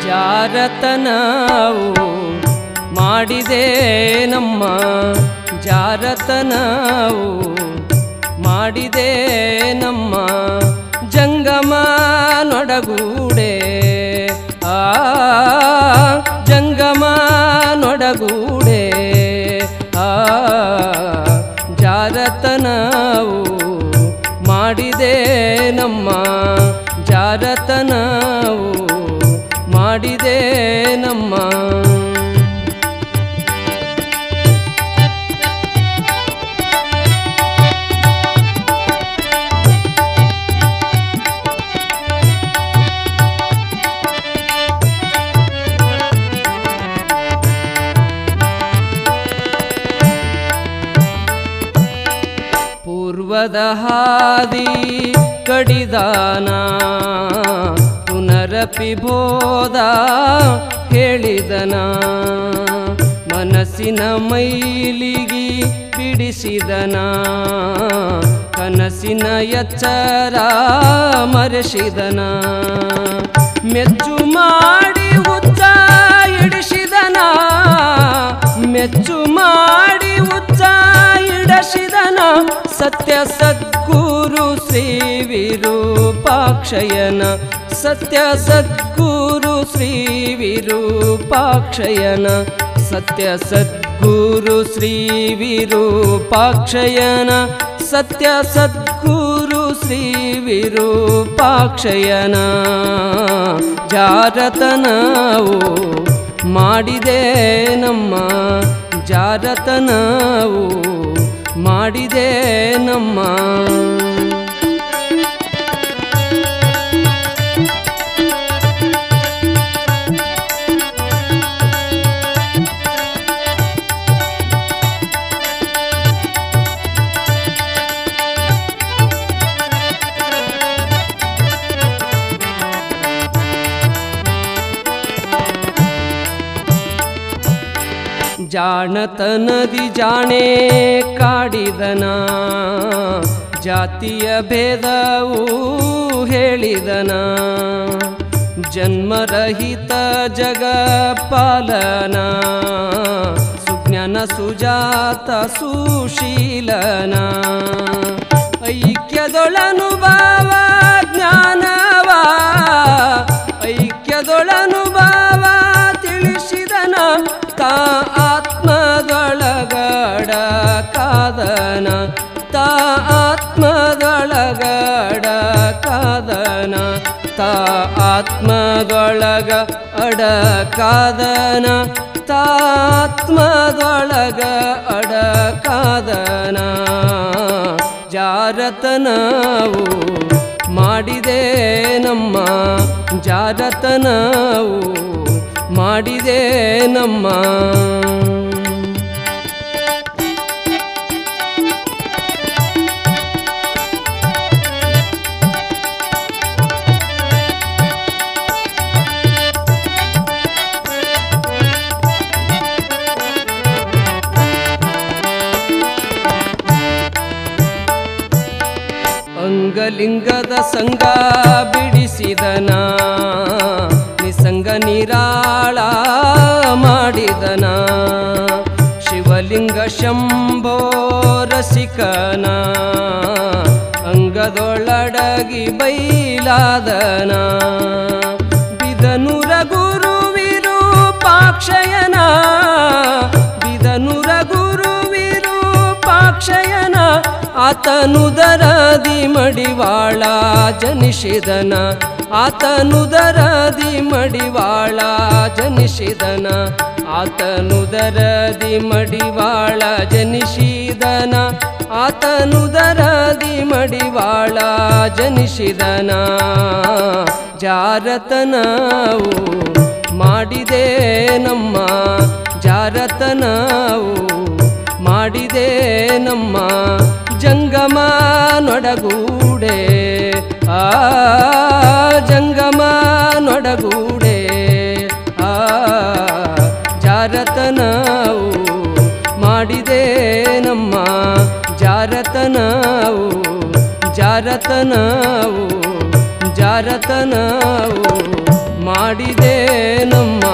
ಜಾರತನವು ಮಾಡಿದೆ ನಮ್ಮ ಜಾರತನವು ಮಾಡಿದೆ ನಮ್ಮ ಜಂಗಮ ನೊಡಗೂಡೆ ಆ ಜಂಗಮ ನೊಡಗೂಡೆ ಆ ಜಾರತನವು ಮಾಡಿದೆ ನಮ್ಮ ಜಾರತನವು ಮಾಡಿದೆ ನಮ್ಮ ಪೂರ್ವದ ಹಾದಿ ಕಡಿದಾನ ಪುನರಪಿ ಬೋಧ ಹೇಳಿದನ ಮನಸ್ಸಿನ ಮೈಲಿಗಿ ಬಿಡಿಸಿದನ ಕನಸಿನ ಎಚ್ಚರ ಮರೆಸಿದನ ಮೆಚ್ಚು ಮಾಡಿ ಉಚ್ಚ ಇಡಿಸಿದನ ಮೆಚ್ಚು ಮಾಡಿ ಉಚ್ಚ ಇಡಸಿದನ ಸತ್ಯ ಸದ್ಗುರು ಶ್ರೀ ವಿರೂಪಾಕ್ಷಯನ ಸತ್ಯ ಸದ್ಗುರು ಶ್ರೀ ವಿರೂಪಾಕ್ಷಯನ ಸತ್ಯ ಸದ್ಗುರು ಶ್ರೀ ವಿರೂಪಾಕ್ಷಯನ ಸತ್ಯ ಸದ್ಗುರು ಶ್ರೀ ವಿರೂಪಾಕ್ಷಯನ ಜಾರತನವು ಮಾಡಿದೆ ನಮ್ಮ ಜಾರತನವು ಮಾಡಿದೆ ನಮ್ಮ ಜಾಣತನದಿ ಜಾಣೆ ಕಾಡಿದನ ಜಾತಿಯ ಭೇದವು ಹೇಳಿದನ ಜನ್ಮರಹಿತ ಜಗ ಪಾಲನ ಸುಜ್ಞಾನ ಸುಜಾತ ಸುಶೀಲನ ಐಕ್ಯದೊಳನುಭವ ಜ್ಞಾನವ ಐಕ್ಯದೊಳನುಭವ ತಿಳಿಸಿದನ ತಾ ಆತ್ಮದೊಳಗಡ ಕಾದನ ತಾ ಆತ್ಮದೊಳಗಡ ಕಾದನ ತಾ ಆತ್ಮದೊಳಗ ಅಡ ಕಾದನ ತಾತ್ಮದೊಳಗ ಅಡ ಕಾದನ ಜಾರತನವು ಮಾಡಿದೆ ನಮ್ಮ ಜಾರತನವು ಮಾಡಿದೆ ನಮ್ಮ ಅಂಗಲಿಂಗದ ಸಂಗ ಬಿಡಿಸಿದನ ನಿಸಂಗ ನಿರಾಳ ಮಾಡಿದನ ಶಿವಲಿಂಗ ಶಂಭೋ ರಸಿಕನ ಅಂಗದೊಳಡಗಿ ಬೈಲಾದನ ಬಿದನುರ ಗುರು ವಿರೂಪಾಕ್ಷಯನ ಬಿದನುರ ಗುರು ವಿರೂಪಾಕ್ಷಯನ ಆತನುದರದಿ ಮಡಿವಾಳ ಜನಿಸಿದನ ಆತನುದರದಿ ಮಡಿವಾಳ ಜನಿಸಿದನ ಆತನುದರದಿ ಮಡಿವಾಳ ಜನಿಸಿದನ ಆತನುದರದಿ ಮಡಿವಾಳ ಜನಿಸಿದನ ಜಾರತನವು ಮಾಡಿದೆ ನಮ್ಮ ಜಾರತನವು ಮಾಡಿದೆ ನಮ್ಮ ಜಂಗಮ ನೊಡಗೂಡೆ ಆ ಜಂಗಮ ನೊಡಗೂಡೆ ಆ ಜಾರತನವು ಮಾಡಿದೆ ನಮ್ಮ ಜಾರತನವು ಜಾರತನವು ಜಾರತನವು ಮಾಡಿ ಮಾಡಿದೆ ನಮ್ಮ